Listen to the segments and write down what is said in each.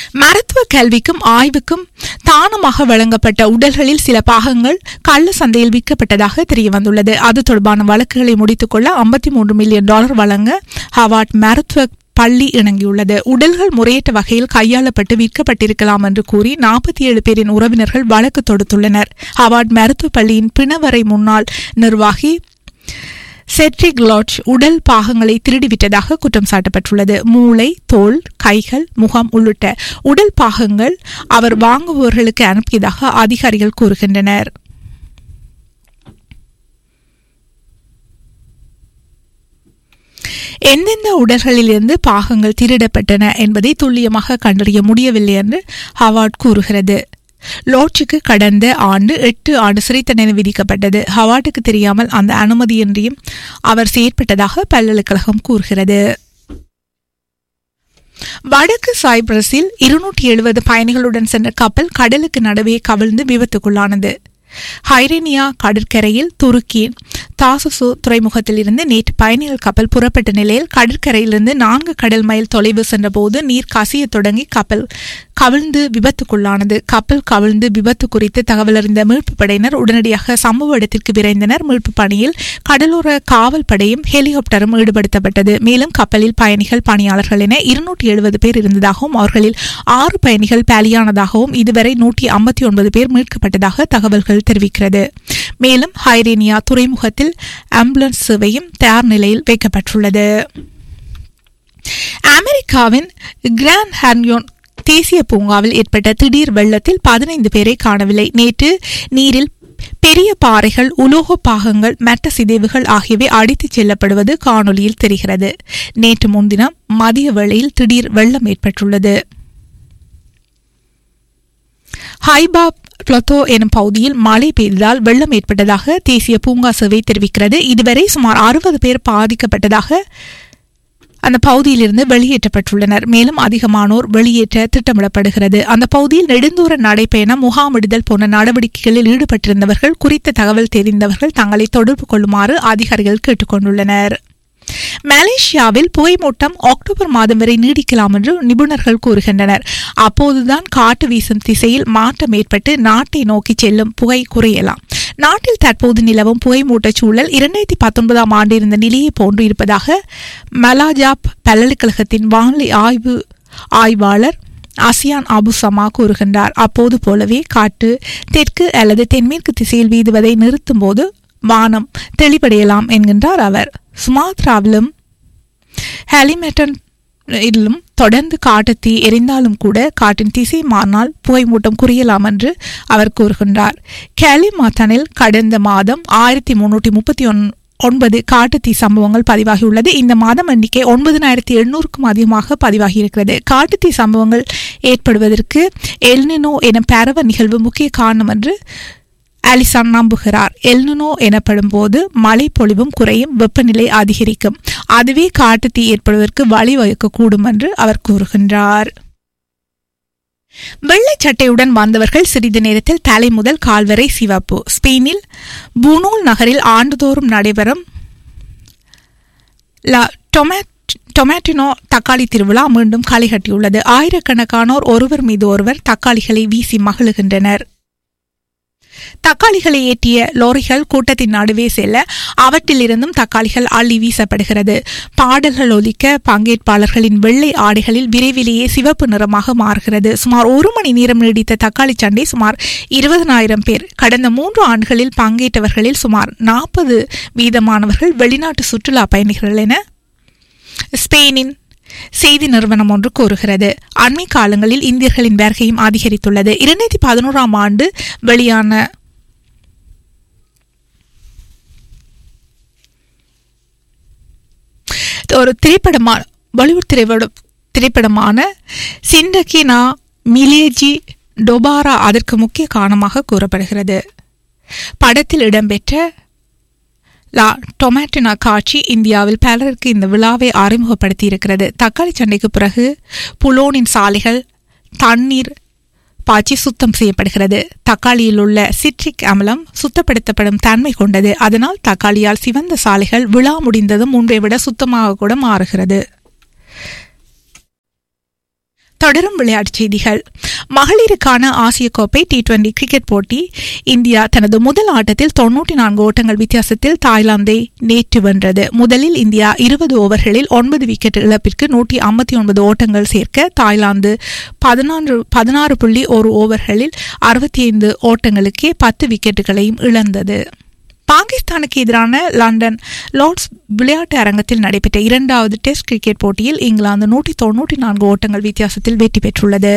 மருத்துவ கல்விக்கும் ஆய்வுக்கும் தானமாக வழங்கப்பட்ட உடல்களில் சில பாகங்கள் கள்ள சந்தையில் விற்கப்பட்டதாக தெரிய வந்துள்ளது அது தொடர்பான வழக்குகளை முடித்துக்கொள்ள ஐம்பத்தி மூன்று மில்லியன் டாலர் வழங்க ஹவார்ட் மருத்துவ பள்ளி இணங்கியுள்ளது உடல்கள் முறையற்ற வகையில் கையாளப்பட்டு விற்கப்பட்டிருக்கலாம் என்று கூறி நாற்பத்தி ஏழு பேரின் உறவினர்கள் வழக்கு தொடுத்துள்ளனர் ஹவார்ட் மருத்துவ பள்ளியின் பிணவரை முன்னாள் நிர்வாகி செட்ரிக் லாட்ஜ் உடல் பாகங்களை திருடிவிட்டதாக குற்றம் சாட்டப்பட்டுள்ளது மூளை தோல் கைகள் முகம் உள்ளிட்ட உடல் பாகங்கள் அவர் வாங்குபவர்களுக்கு அனுப்பியதாக அதிகாரிகள் கூறுகின்றனர் எந்தெந்த உடல்களிலிருந்து பாகங்கள் திருடப்பட்டன என்பதை துல்லியமாக கண்டறிய முடியவில்லை என்று ஹவார்ட் கூறுகிறது லோட்ஜுக்கு கடந்த ஆண்டு எட்டு ஆண்டு சிறை தண்டனை விதிக்கப்பட்டது ஹவார்டுக்கு தெரியாமல் அந்த அனுமதியின்றியும் அவர் செயற்பட்டதாக பல்கலைக்கழகம் கூறுகிறது வடக்கு சைப்ரஸில் இருநூற்றி எழுபது பயணிகளுடன் சென்ற கப்பல் கடலுக்கு நடுவே கவிழ்ந்து விபத்துக்குள்ளானது ஹைரேனியா கடற்கரையில் துருக்கியின் தாசசு துறைமுகத்தில் இருந்து நேற்று பயணிகள் கப்பல் புறப்பட்ட நிலையில் கடற்கரையிலிருந்து நான்கு கடல் மைல் தொலைவு சென்றபோது நீர் கசிய தொடங்கி கப்பல் கவிழ்ந்து விபத்துக்குள்ளானது கப்பல் கவிழ்ந்து விபத்து குறித்து தகவல் அறிந்த மீட்பு படையினர் உடனடியாக சம்பவ இடத்திற்கு விரைந்தனர் மீட்பு பணியில் கடலோர காவல் படையும் ஹெலிகாப்டரும் ஈடுபடுத்தப்பட்டது மேலும் கப்பலில் பயணிகள் பணியாளர்கள் என இருநூற்றி எழுபது பேர் இருந்ததாகவும் அவர்களில் ஆறு பயணிகள் பலியானதாகவும் இதுவரை நூற்றி ஐம்பத்தி ஒன்பது பேர் மீட்கப்பட்டதாக தகவல்கள் தெரிவிக்கிறது மேலும் ஹைரேனியா துறைமுகத்தில் ஆம்புலன்ஸ் சேவையும் தயார் நிலையில் வைக்கப்பட்டுள்ளது அமெரிக்காவின் கிராண்ட் ஹான்யோன் தேசிய பூங்காவில் ஏற்பட்ட திடீர் வெள்ளத்தில் பதினைந்து பேரை காணவில்லை நேற்று நீரில் பெரிய பாறைகள் உலோக பாகங்கள் மற்ற சிதைவுகள் ஆகியவை அடித்துச் செல்லப்படுவது காணொலியில் தெரிகிறது நேற்று முன்தினம் மதிய வேளையில் திடீர் வெள்ளம் ஏற்பட்டுள்ளது ஹைபா பிளத்தோ எனும் பகுதியில் மழை பெய்ததால் வெள்ளம் ஏற்பட்டதாக தேசிய பூங்கா சேவை தெரிவிக்கிறது இதுவரை சுமார் அறுபது பேர் பாதிக்கப்பட்டதாக அந்த பகுதியிலிருந்து வெளியேற்றப்பட்டுள்ளனர் மேலும் அதிகமானோர் வெளியேற்ற திட்டமிடப்படுகிறது அந்த பகுதியில் நெடுந்தூர நடைபயணம் முகாமிடுதல் போன்ற நடவடிக்கைகளில் ஈடுபட்டிருந்தவர்கள் குறித்த தகவல் தெரிந்தவர்கள் தங்களை தொடர்பு கொள்ளுமாறு அதிகாரிகள் கேட்டுக்கொண்டுள்ளனர் மலேசியாவில் புகைமூட்டம் அக்டோபர் மாதம் வரை நீடிக்கலாம் என்று நிபுணர்கள் கூறுகின்றனர் அப்போதுதான் காட்டு வீசும் திசையில் மாற்றம் ஏற்பட்டு நாட்டை நோக்கி செல்லும் புகை குறையலாம் நாட்டில் தற்போது நிலவும் புகைமூட்டச் சூழல் இரண்டாயிரத்தி பத்தொன்பதாம் ஆண்டு இருந்த நிலையை போன்று இருப்பதாக மலாஜாப் பல்கலைக்கழகத்தின் வானிலை ஆய்வு ஆய்வாளர் அசியான் அபு சமா கூறுகின்றார் அப்போது போலவே காற்று தெற்கு அல்லது தென்மேற்கு திசையில் வீதுவதை நிறுத்தும் போது வானம் தெளிவடையலாம் என்கின்றார் அவர் சுமாத்ராவிலும் ஹாலிமெட்டன் இதிலும் தொடர்ந்து காட்டுத்தீ எரிந்தாலும் கூட காட்டின் திசை மாறினால் புகைமூட்டம் குறையலாம் என்று அவர் கூறுகின்றார் கேலிமாத்தனில் கடந்த மாதம் ஆயிரத்தி முன்னூற்றி முப்பத்தி ஒன் ஒன்பது காட்டுத்தீ சம்பவங்கள் பதிவாகியுள்ளது இந்த மாதம் எண்ணிக்கை ஒன்பதினாயிரத்தி எண்ணூறுக்கும் அதிகமாக பதிவாகியிருக்கிறது காட்டுத்தீ சம்பவங்கள் ஏற்படுவதற்கு எல்னினோ என பரவ நிகழ்வு முக்கிய காரணம் என்று ஆலிசான் நம்புகிறார் எல்னுனோ எனப்படும் போது மழை பொழிவும் குறையும் வெப்பநிலை அதிகரிக்கும் அதுவே காட்டுத்தீ ஏற்படுவதற்கு வழிவகுக்கக்கூடும் என்று அவர் கூறுகின்றார் வெள்ளைச்சட்டையுடன் வந்தவர்கள் சிறிது நேரத்தில் தலை முதல் கால் வரை சிவப்பு ஸ்பெயினில் புனூல் நகரில் ஆண்டுதோறும் நடைபெறும் லா டொமேட் டொமேட்டினோ தக்காளி திருவிழா மீண்டும் களை கட்டியுள்ளது ஆயிரக்கணக்கானோர் ஒருவர் மீது ஒருவர் தக்காளிகளை வீசி மகிழுகின்றனர் தக்காளிகளை ஏற்றிய லோரிகள் கூட்டத்தின் நடுவே செல்ல அவற்றிலிருந்தும் தக்காளிகள் அள்ளி வீசப்படுகிறது பாடல்கள் ஒலிக்க பங்கேற்பாளர்களின் வெள்ளை ஆடைகளில் விரைவிலேயே சிவப்பு நிறமாக மாறுகிறது சுமார் ஒரு மணி நேரம் நீடித்த தக்காளி சண்டை சுமார் இருபதனாயிரம் பேர் கடந்த மூன்று ஆண்டுகளில் பங்கேற்றவர்களில் சுமார் நாற்பது வீதமானவர்கள் வெளிநாட்டு சுற்றுலா பயணிகள் என ஸ்பெயினின் செய்தி நிறுவனம் ஒன்று கூறுகிறது அண்மை காலங்களில் இந்தியர்களின் வருகையும் அதிகரித்துள்ளது இரண்டாயிரத்தி பதினோராம் ஆண்டு வெளியான ஒரு திரைப்படமான பாலிவுட் திரைப்படம் திரைப்படமான சிண்டகினா மிலேஜி டொபாரா அதற்கு முக்கிய காரணமாக கூறப்படுகிறது படத்தில் இடம்பெற்ற லா டொமேட்டினா காட்சி இந்தியாவில் பலருக்கு இந்த விழாவை அறிமுகப்படுத்தி இருக்கிறது தக்காளி சண்டைக்கு பிறகு புலோனின் சாலைகள் தண்ணீர் பாய்ச்சி சுத்தம் செய்யப்படுகிறது தக்காளியில் உள்ள சிட்ரிக் அமிலம் சுத்தப்படுத்தப்படும் தன்மை கொண்டது அதனால் தக்காளியால் சிவந்த சாலைகள் விழா முடிந்ததும் முன்பை விட சுத்தமாக கூட மாறுகிறது தொடரும் விளையாட்டுச் செய்திகள் மகளிருக்கான ஆசிய கோப்பை டி டுவெண்டி கிரிக்கெட் போட்டி இந்தியா தனது முதல் ஆட்டத்தில் தொன்னூற்றி நான்கு ஓட்டங்கள் வித்தியாசத்தில் தாய்லாந்தை நேற்று வென்றது முதலில் இந்தியா இருபது ஓவர்களில் ஒன்பது விக்கெட் இழப்பிற்கு நூற்றி ஐம்பத்தி ஒன்பது ஓட்டங்கள் சேர்க்க தாய்லாந்து பதினாறு பதினாறு புள்ளி ஒரு ஓவர்களில் அறுபத்தி ஐந்து ஓட்டங்களுக்கே பத்து விக்கெட்டுகளையும் இழந்தது பாகிஸ்தானுக்கு எதிரான லண்டன் லார்ட்ஸ் விளையாட்டு அரங்கத்தில் நடைபெற்ற இரண்டாவது டெஸ்ட் கிரிக்கெட் போட்டியில் இங்கிலாந்து நூற்றி தொன்னூற்றி நான்கு ஓட்டங்கள் வித்தியாசத்தில் வெற்றி பெற்றுள்ளது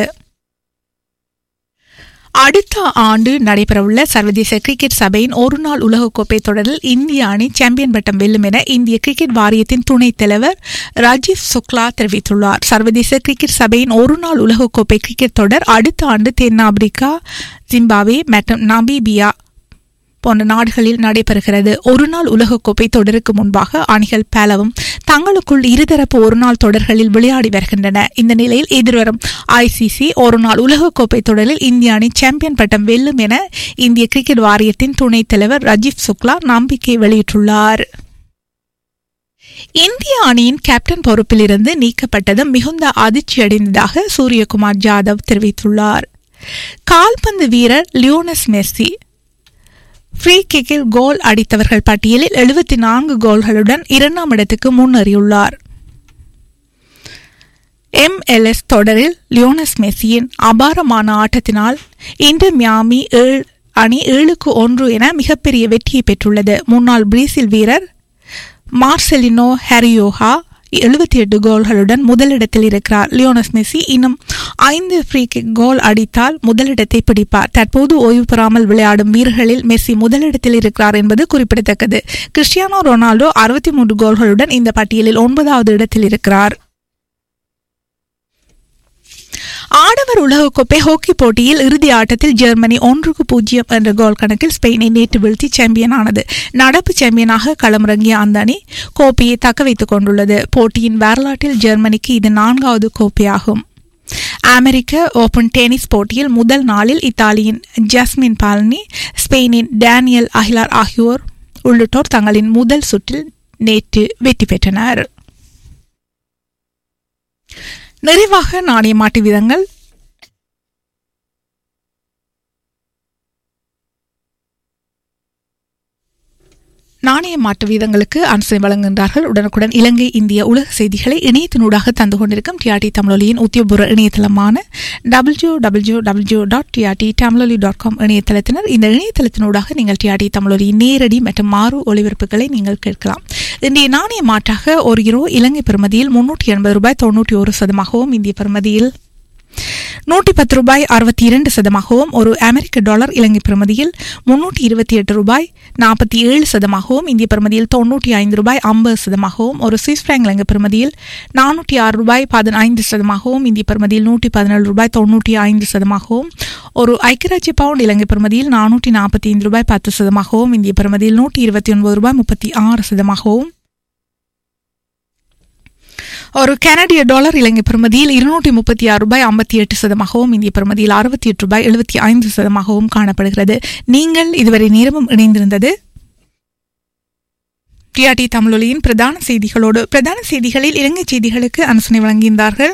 அடுத்த ஆண்டு நடைபெறவுள்ள சர்வதேச கிரிக்கெட் சபையின் ஒருநாள் உலகக்கோப்பை தொடரில் இந்திய அணி சாம்பியன் பட்டம் வெல்லும் என இந்திய கிரிக்கெட் வாரியத்தின் துணைத் தலைவர் ராஜீவ் சுக்லா தெரிவித்துள்ளார் சர்வதேச கிரிக்கெட் சபையின் ஒருநாள் உலகக்கோப்பை கிரிக்கெட் தொடர் அடுத்த ஆண்டு தென்னாப்பிரிக்கா ஜிம்பாவே மற்றும் நமீபியா போன்ற நாடுகளில் நடைபெறுகிறது ஒருநாள் உலகக்கோப்பை தொடருக்கு முன்பாக அணிகள் பலவும் தங்களுக்குள் இருதரப்பு ஒருநாள் தொடர்களில் விளையாடி வருகின்றன இந்த நிலையில் எதிர்வரும் ஐசிசி ஒருநாள் உலகக்கோப்பை தொடரில் இந்திய அணி சாம்பியன் பட்டம் வெல்லும் என இந்திய கிரிக்கெட் வாரியத்தின் துணைத் தலைவர் ரஜீவ் சுக்லா நம்பிக்கை வெளியிட்டுள்ளார் இந்திய அணியின் கேப்டன் பொறுப்பிலிருந்து நீக்கப்பட்டது மிகுந்த அதிர்ச்சியடைந்ததாக சூரியகுமார் ஜாதவ் தெரிவித்துள்ளார் கால்பந்து வீரர் லியோனஸ் மெஸ்ஸி ஃப்ரீ கிக்கில் கோல் அடித்தவர்கள் பட்டியலில் எழுபத்தி நான்கு கோல்களுடன் இரண்டாம் இடத்துக்கு முன்னேறியுள்ளார் எம்எல்எஸ் தொடரில் லியோனஸ் மெஸ்ஸியின் அபாரமான ஆட்டத்தினால் இன்று மியாமி ஏழு அணி ஏழுக்கு ஒன்று என மிகப்பெரிய வெற்றியை பெற்றுள்ளது முன்னாள் பிரேசில் வீரர் மார்செலினோ ஹெரியோஹா எழுபத்தி எட்டு கோல்களுடன் முதலிடத்தில் இருக்கிறார் லியோனஸ் மெஸ்ஸி இன்னும் ஐந்து ஃப்ரீ கிக் கோல் அடித்தால் முதலிடத்தை பிடிப்பார் தற்போது ஓய்வு பெறாமல் விளையாடும் வீரர்களில் மெஸ்ஸி முதலிடத்தில் இருக்கிறார் என்பது குறிப்பிடத்தக்கது கிறிஸ்டியானோ ரொனால்டோ அறுபத்தி மூன்று கோல்களுடன் இந்த பட்டியலில் ஒன்பதாவது இடத்தில் இருக்கிறார் ஆடவர் உலகக்கோப்பை ஹாக்கி போட்டியில் இறுதி ஆட்டத்தில் ஜெர்மனி ஒன்றுக்கு பூஜ்ஜியம் என்ற கோல் கணக்கில் ஸ்பெயினை நேற்று வீழ்த்தி சாம்பியன் ஆனது நடப்பு சாம்பியனாக களமிறங்கிய அந்த அணி கோப்பையை தக்க வைத்துக் கொண்டுள்ளது போட்டியின் வரலாற்றில் ஜெர்மனிக்கு இது நான்காவது கோப்பையாகும் அமெரிக்க ஓபன் டென்னிஸ் போட்டியில் முதல் நாளில் இத்தாலியின் ஜஸ்மின் பால்னி ஸ்பெயினின் டேனியல் அஹிலார் ஆகியோர் உள்ளிட்டோர் தங்களின் முதல் சுற்றில் நேற்று வெற்றி பெற்றனர் நிறைவாக நாணய மாட்டு விதங்கள் நாணய மாற்று வீதங்களுக்கு அனுசரணை வழங்குகின்றார்கள் உடனுக்குடன் இலங்கை இந்திய உலக செய்திகளை இணையத்தினூடாக தந்து கொண்டிருக்கும் டிஆர்டி தமிழொலியின் உத்தியோகபூர்வ இணையதளமான W W W dot TRT Tamiloli dot com இணையதளத்தினர் இந்த இணையதளத்தினூடாக நீங்கள் டிஆர்டி தமிழொலியின் நேரடி மற்றும் மாறு ஒளிபரப்புகளை நீங்கள் கேட்கலாம் இன்றைய நாணய மாற்றாக ஒரு இரோ இலங்கை பெறுமதியில் முன்னூற்றி எண்பது ரூபாய் தொன்னூற்றி ஒரு சதமாகவும் இந்திய பெறுமதியில் நூற்றி பத்து ரூபாய் அறுபத்தி இரண்டு சதமாகவும் ஒரு அமெரிக்க டாலர் இலங்கை பெறுமதியில் முன்னூற்றி இருபத்தி எட்டு ரூபாய் நாற்பத்தி ஏழு சதமாகவும் இந்திய பெறுமதியில் தொன்னூற்றி ஐந்து ரூபாய் ஐம்பது சதமாகவும் ஒரு சுவிஸ் பிராங்க் இலங்கை பெறுமதியில் நானூற்றி ஆறு ரூபாய் பதினைந்து சதமாகவும் இந்திய பெறுமதியில் நூற்றி பதினேழு ரூபாய் தொன்னூற்றி ஐந்து சதமாகவும் ஒரு ஐக்கியராட்சிய பவுண்ட் இலங்கை பெறுமதியில் நானூற்றி நாற்பத்தி ஐந்து ரூபாய் பத்து சதமாகவும் இந்திய பெறுமதியில் நூற்றி இருபத்தி ஒன்பது ரூபாய் முப்பத்தி ஆறு சதமாகவும் ஒரு கனடிய டாலர் இலங்கை பெறுமதியில் இருநூற்றி முப்பத்தி ஆறு ரூபாய் ஐம்பத்தி எட்டு சதமாகவும் இந்திய பெறுமதியில் அறுபத்தி எட்டு ரூபாய் எழுபத்தி ஐந்து சதமாகவும் காணப்படுகிறது நீங்கள் இதுவரை நேரமும் இணைந்திருந்தது டிஆர்டி தமிழொலியின் பிரதான செய்திகளோடு பிரதான செய்திகளில் இலங்கை செய்திகளுக்கு அனுசரணை வழங்கியிருந்தார்கள்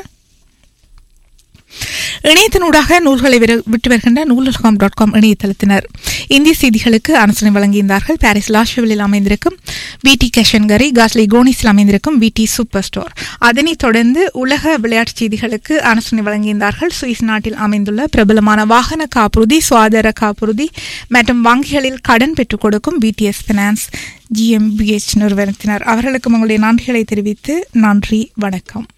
இணையத்தினூடாக நூல்களை விட்டு வருகின்ற நூலகம் டாட் காம் இணையதளத்தினர் இந்திய செய்திகளுக்கு அனுசரணை வழங்கியிருந்தார்கள் பாரிஸ் லாஷ்வெல்லில் அமைந்திருக்கும் விடி கேஷன்கரி காஸ்லி கோனிஸில் அமைந்திருக்கும் விடி சூப்பர் ஸ்டோர் அதனைத் தொடர்ந்து உலக விளையாட்டுச் செய்திகளுக்கு அனுசரணை வழங்கியிருந்தார்கள் சுவிஸ் நாட்டில் அமைந்துள்ள பிரபலமான வாகன காப்புறுதி சுகாதார காப்புறுதி மற்றும் வங்கிகளில் கடன் பெற்றுக் கொடுக்கும் பிடிஎஸ் பினான்ஸ் ஜிஎம்பிஎச் நிறுவனத்தினர் அவர்களுக்கும் உங்களுடைய நன்றிகளை தெரிவித்து நன்றி வணக்கம்